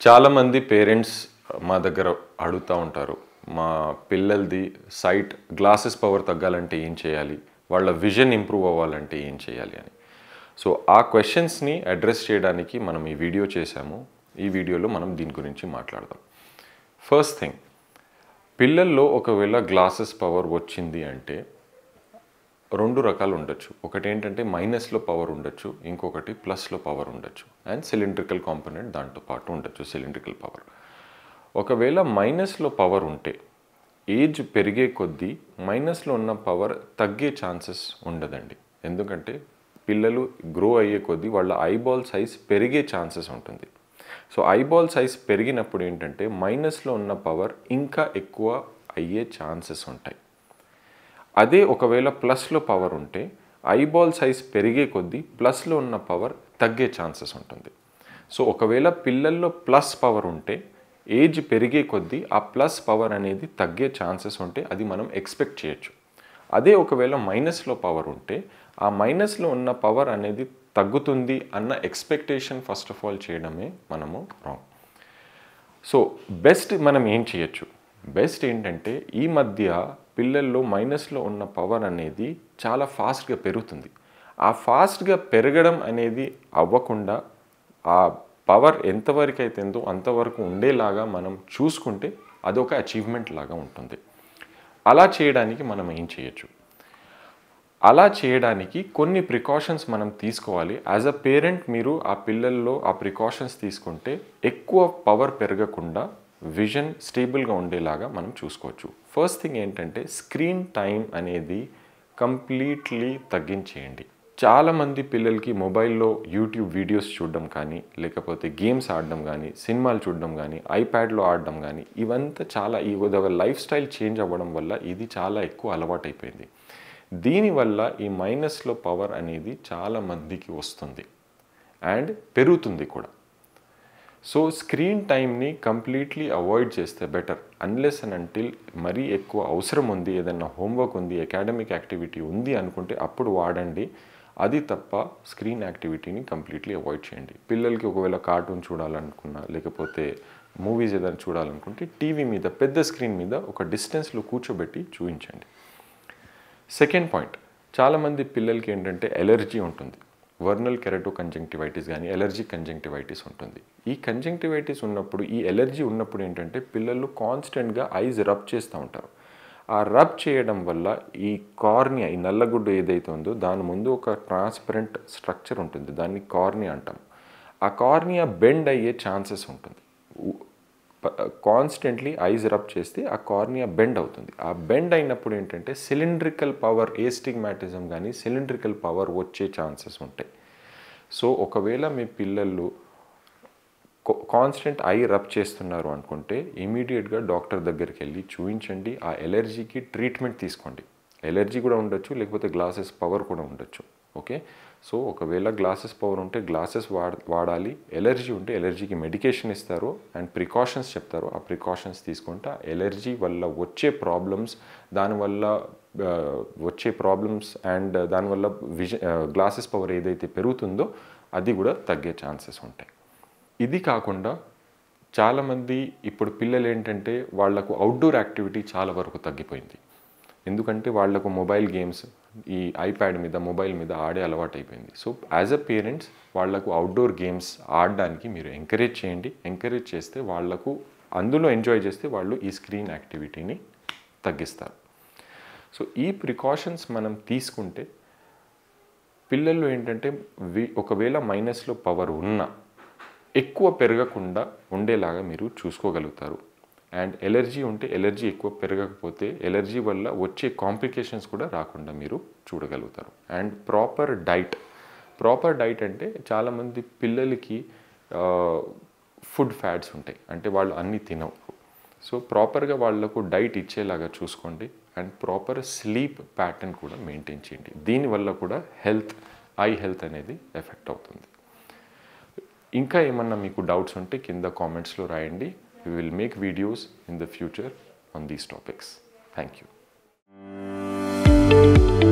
చాలామంది పేరెంట్స్ మా దగ్గర అడుగుతూ ఉంటారు మా పిల్లలది సైట్ గ్లాసెస్ పవర్ తగ్గాలంటే ఏం చేయాలి వాళ్ళ విజన్ ఇంప్రూవ్ అవ్వాలంటే ఏం చేయాలి అని సో ఆ క్వశ్చన్స్ని అడ్రస్ చేయడానికి మనం ఈ వీడియో చేశాము ఈ వీడియోలో మనం దీని గురించి మాట్లాడదాం ఫస్ట్ థింగ్ పిల్లల్లో ఒకవేళ గ్లాసెస్ పవర్ వచ్చింది అంటే రెండు రకాలు ఉండొచ్చు ఒకటి ఏంటంటే మైనస్లో పవర్ ఉండొచ్చు ఇంకొకటి ప్లస్లో పవర్ ఉండొచ్చు అండ్ సిలిండ్రికల్ కాంపోనెంట్ దాంతో పాటు ఉండొచ్చు సిలిండ్రికల్ పవర్ ఒకవేళ మైనస్లో పవర్ ఉంటే ఏజ్ పెరిగే కొద్దీ మైనస్లో ఉన్న పవర్ తగ్గే ఛాన్సెస్ ఉండదండి ఎందుకంటే పిల్లలు గ్రో అయ్యే కొద్దీ వాళ్ళ ఐబాల్ సైజ్ పెరిగే ఛాన్సెస్ ఉంటుంది సో ఐబాల్ సైజ్ పెరిగినప్పుడు ఏంటంటే మైనస్లో ఉన్న పవర్ ఇంకా ఎక్కువ అయ్యే ఛాన్సెస్ ఉంటాయి అదే ఒకవేళ ప్లస్లో పవర్ ఉంటే ఐబాల్ సైజ్ పెరిగే కొద్దీ ప్లస్లో ఉన్న పవర్ తగ్గే ఛాన్సెస్ ఉంటుంది సో ఒకవేళ పిల్లల్లో ప్లస్ పవర్ ఉంటే ఏజ్ పెరిగే కొద్దీ ఆ ప్లస్ పవర్ అనేది తగ్గే ఛాన్సెస్ ఉంటే అది మనం ఎక్స్పెక్ట్ చేయొచ్చు అదే ఒకవేళ మైనస్లో పవర్ ఉంటే ఆ మైనస్లో ఉన్న పవర్ అనేది తగ్గుతుంది అన్న ఎక్స్పెక్టేషన్ ఫస్ట్ ఆఫ్ ఆల్ చేయడమే మనము రాంగ్ సో బెస్ట్ మనం ఏం చేయొచ్చు బెస్ట్ ఏంటంటే ఈ మధ్య పిల్లల్లో మైనస్లో ఉన్న పవర్ అనేది చాలా ఫాస్ట్గా పెరుగుతుంది ఆ ఫాస్ట్గా పెరగడం అనేది అవ్వకుండా ఆ పవర్ ఎంతవరకు అయితే ఎంతో అంతవరకు ఉండేలాగా మనం చూసుకుంటే అదొక అచీవ్మెంట్ లాగా ఉంటుంది అలా చేయడానికి మనం ఏం చేయొచ్చు అలా చేయడానికి కొన్ని ప్రికాషన్స్ మనం తీసుకోవాలి యాజ్ అ పేరెంట్ మీరు ఆ పిల్లల్లో ఆ ప్రికాషన్స్ తీసుకుంటే ఎక్కువ పవర్ పెరగకుండా విజన్ స్టేబుల్గా ఉండేలాగా మనం చూసుకోవచ్చు ఫస్ట్ థింగ్ ఏంటంటే స్క్రీన్ టైం అనేది కంప్లీట్లీ తగ్గించేయండి చాలామంది పిల్లలకి మొబైల్లో యూట్యూబ్ వీడియోస్ చూడడం కానీ లేకపోతే గేమ్స్ ఆడడం కానీ సినిమాలు చూడడం కానీ ఐప్యాడ్లో ఆడడం కానీ ఇవంతా చాలా ఈ లైఫ్ స్టైల్ చేంజ్ అవ్వడం వల్ల ఇది చాలా ఎక్కువ అలవాటైపోయింది దీనివల్ల ఈ మైనస్లో పవర్ అనేది చాలా మందికి వస్తుంది అండ్ పెరుగుతుంది కూడా సో స్క్రీన్ టైంని కంప్లీట్లీ అవాయిడ్ చేస్తే బెటర్ అన్లెస్ అండ్ అంటిల్ మరీ ఎక్కువ అవసరం ఉంది ఏదైనా హోంవర్క్ ఉంది అకాడమిక్ యాక్టివిటీ ఉంది అనుకుంటే అప్పుడు వాడండి అది తప్ప స్క్రీన్ యాక్టివిటీని కంప్లీట్లీ అవాయిడ్ చేయండి పిల్లలకి ఒకవేళ కార్టూన్ చూడాలనుకున్నా లేకపోతే మూవీస్ ఏదైనా చూడాలనుకుంటే టీవీ మీద పెద్ద స్క్రీన్ మీద ఒక డిస్టెన్స్లో కూర్చోబెట్టి చూపించండి సెకండ్ పాయింట్ చాలామంది పిల్లలకి ఏంటంటే ఎలర్జీ ఉంటుంది వర్నల్ కెరటో కంజంక్టివైటిస్ కానీ ఎలర్జీ కంజంక్టివైటిస్ ఉంటుంది ఈ కంజంక్టివైటిస్ ఉన్నప్పుడు ఈ ఎలర్జీ ఉన్నప్పుడు ఏంటంటే పిల్లలు కాన్స్టెంట్గా ఐజ్ రబ్ చేస్తూ ఉంటారు ఆ రబ్ చేయడం వల్ల ఈ కార్నియా ఈ నల్లగుడ్డు ఏదైతే ఉందో దాని ముందు ఒక ట్రాన్స్పరెంట్ స్ట్రక్చర్ ఉంటుంది దాన్ని కార్నియా అంటాం ఆ కార్నియా బెండ్ అయ్యే ఛాన్సెస్ ఉంటుంది కాన్స్టెంట్లీ ఐజ్ రబ్ చేస్తే ఆ కార్నియా బెండ్ అవుతుంది ఆ బెండ్ అయినప్పుడు ఏంటంటే సిలిండ్రికల్ పవర్ ఏస్టిగ్మాటిజం కానీ సిలిండ్రికల్ పవర్ వచ్చే ఛాన్సెస్ ఉంటాయి సో ఒకవేళ మీ పిల్లలు కాన్స్టెంట్ ఐ రబ్ చేస్తున్నారు అనుకుంటే ఇమీడియట్గా డాక్టర్ దగ్గరికి వెళ్ళి చూపించండి ఆ ఎలర్జీకి ట్రీట్మెంట్ తీసుకోండి ఎలర్జీ కూడా ఉండొచ్చు లేకపోతే గ్లాసెస్ పవర్ కూడా ఉండొచ్చు ఓకే సో ఒకవేళ గ్లాసెస్ పవర్ ఉంటే గ్లాసెస్ వాడ వాడాలి ఎలర్జీ ఉంటే ఎలర్జీకి మెడికేషన్ ఇస్తారు అండ్ ప్రికాషన్స్ చెప్తారు ఆ ప్రికాషన్స్ తీసుకుంటే ఎలర్జీ వల్ల వచ్చే ప్రాబ్లమ్స్ దానివల్ల వచ్చే ప్రాబ్లమ్స్ అండ్ దానివల్ల విజ గ్లాసెస్ పవర్ ఏదైతే పెరుగుతుందో అది కూడా తగ్గే ఛాన్సెస్ ఉంటాయి ఇది కాకుండా చాలామంది ఇప్పుడు పిల్లలు ఏంటంటే వాళ్లకు అవుట్డోర్ యాక్టివిటీ చాలా వరకు తగ్గిపోయింది ఎందుకంటే వాళ్లకు మొబైల్ గేమ్స్ ఈ ఐప్యాడ్ మీద మొబైల్ మీద ఆడే అలవాటు అయిపోయింది సో యాజ్ అ పేరెంట్స్ వాళ్లకు అవుట్డోర్ గేమ్స్ ఆడడానికి మీరు ఎంకరేజ్ చేయండి ఎంకరేజ్ చేస్తే వాళ్లకు అందులో ఎంజాయ్ చేస్తే వాళ్ళు ఈ స్క్రీన్ యాక్టివిటీని తగ్గిస్తారు సో ఈ ప్రికాషన్స్ మనం తీసుకుంటే పిల్లలు ఏంటంటే వి ఒకవేళ మైనస్లో పవర్ ఉన్నా ఎక్కువ పెరగకుండా ఉండేలాగా మీరు చూసుకోగలుగుతారు అండ్ ఎలర్జీ ఉంటే ఎలర్జీ ఎక్కువ పెరగకపోతే ఎలర్జీ వల్ల వచ్చే కాంప్లికేషన్స్ కూడా రాకుండా మీరు చూడగలుగుతారు and proper diet proper diet అంటే చాలామంది పిల్లలకి ఫుడ్ ఫ్యాట్స్ ఉంటాయి అంటే వాళ్ళు అన్నీ తినవు సో ప్రాపర్గా వాళ్లకు డైట్ ఇచ్చేలాగా చూసుకోండి అండ్ ప్రాపర్ స్లీప్ ప్యాటర్న్ కూడా మెయింటైన్ చేయండి దీనివల్ల కూడా హెల్త్ ఐ హెల్త్ అనేది ఎఫెక్ట్ అవుతుంది ఇంకా ఏమన్నా మీకు డౌట్స్ ఉంటే కింద కామెంట్స్లో రాయండి we will make videos in the future on these topics. Thank you.